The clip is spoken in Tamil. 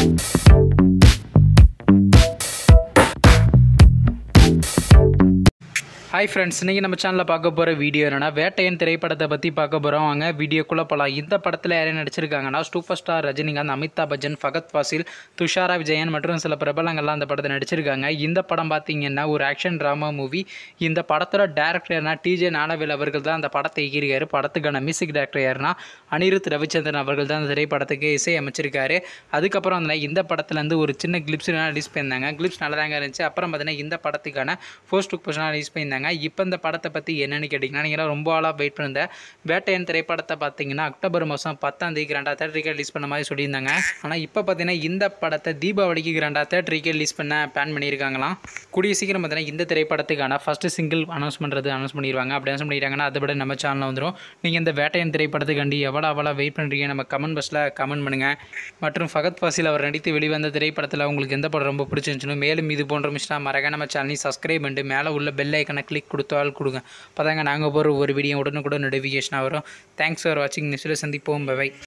ஹாய் ஃப்ரெண்ட்ஸ் இன்றைக்கி நம்ம சேனலில் பார்க்க போகிற வீடியோ என்னென்னா வேட்டையன் திரைப்படத்தை பற்றி பார்க்க போகிறோம் வாங்க வீடியோக்குள்ளே போகலாம் இந்த படத்தில் யாரையும் நடிச்சிருக்காங்கன்னா சூப்பர் ஸ்டார் ரஜினிகாந்த் அமிதாப் பச்சன் ஃபகத் ஃபாசில் துஷாரா விஜயன் மற்றும் சில பிரபலங்கள்லாம் அந்த படத்தை நடிச்சிருக்காங்க இந்த படம் பார்த்தீங்கன்னா ஒரு ஆக்ஷன் ட்ராமா மூவி இந்த படத்தோட டேரக்டர்னா டிஜே ஞானவேல் அவர்கள் தான் அந்த படத்தை இயக்கியிருக்காரு படத்துக்கான மியூசிக் டேரக்டர் யாருன்னா அனிருத் ரவிச்சந்திரன் அவர்கள் தான் அந்த திரைப்படத்துக்கு இசை அமைச்சிருக்காரு அதுக்கப்புறம் வந்து இந்த படத்துலேருந்து ஒரு சின்ன கிளிப்ஸ் ரிலீஸ் பண்ணியிருந்தாங்க கிளிப்ஸ் நல்லா தாங்க இருந்துச்சு அப்புறம் பார்த்தீங்கன்னா இந்த படத்துக்கான ஃபர்ஸ்ட் லுக் போஸ்ட்லாம் ரிலீஸ் பண்ணியிருந்தாங்க இப்போ இந்த படத்தை பற்றி என்னென்னு கேட்டிங்கன்னா நீங்கள் ரொம்ப ஆளாக வெயிட் பண்ணிருந்த வேட்டையன் திரைப்படத்தை பார்த்தீங்கன்னா அக்டோபர் மாதம் பத்தாம் தேதி கிராண்டாக தேட்டருக்கு ரிலீஸ் பண்ண மாதிரி சொல்லியிருந்தாங்க ஆனால் இப்போ பார்த்தீங்கன்னா இந்த படத்தை தீபாவளிக்கு கிராண்டாக தேட்டருக்கு ரிலீஸ் பண்ண பிளான் பண்ணியிருக்காங்களாம் கூடிய சீக்கிரம் பார்த்தீங்கன்னா இந்த திரைப்படத்துக்கான ஃபஸ்ட்டு சிங்கிள் அனௌன்ஸ் பண்ணுறது அனௌன்ஸ் பண்ணிடுவாங்க அப்படி அனௌன்ஸ் பண்ணிட்டாங்கன்னா அதை விட நம்ம சேனலில் வந்துடும் நீங்கள் இந்த வேட்டையன் திரைப்படத்துக்காண்டி எவ்வளோ அவ்வளோ வெயிட் பண்ணுறீங்க நம்ம கமெண்ட் பாக்ஸில் கமெண்ட் பண்ணுங்கள் மற்றும் ஃபகத் ஃபாசில் அவர் நடித்து வெளிவந்த திரைப்படத்தில் உங்களுக்கு எந்த படம் ரொம்ப பிடிச்சிருந்துச்சுன்னு மேலும் இது போன்ற மிஸ்டா மறக்க நம்ம சேனலையும் சப்ஸ்கிரைப் பண்ணிட்டு மேலே உள்ள பெல் ஐக்கனை கிளிக் கொடுத்தால் கொடுங்க அப்போ தாங்க நாங்கள் போகிற ஒரு வீடியோ உடனுக்குடன் நோட்டிஃபிகேஷனாக வரும் தேங்க்ஸ் ஃபார் வாட்சிங் நெக்ஸ்ட்டில் சந்திப்போம் பை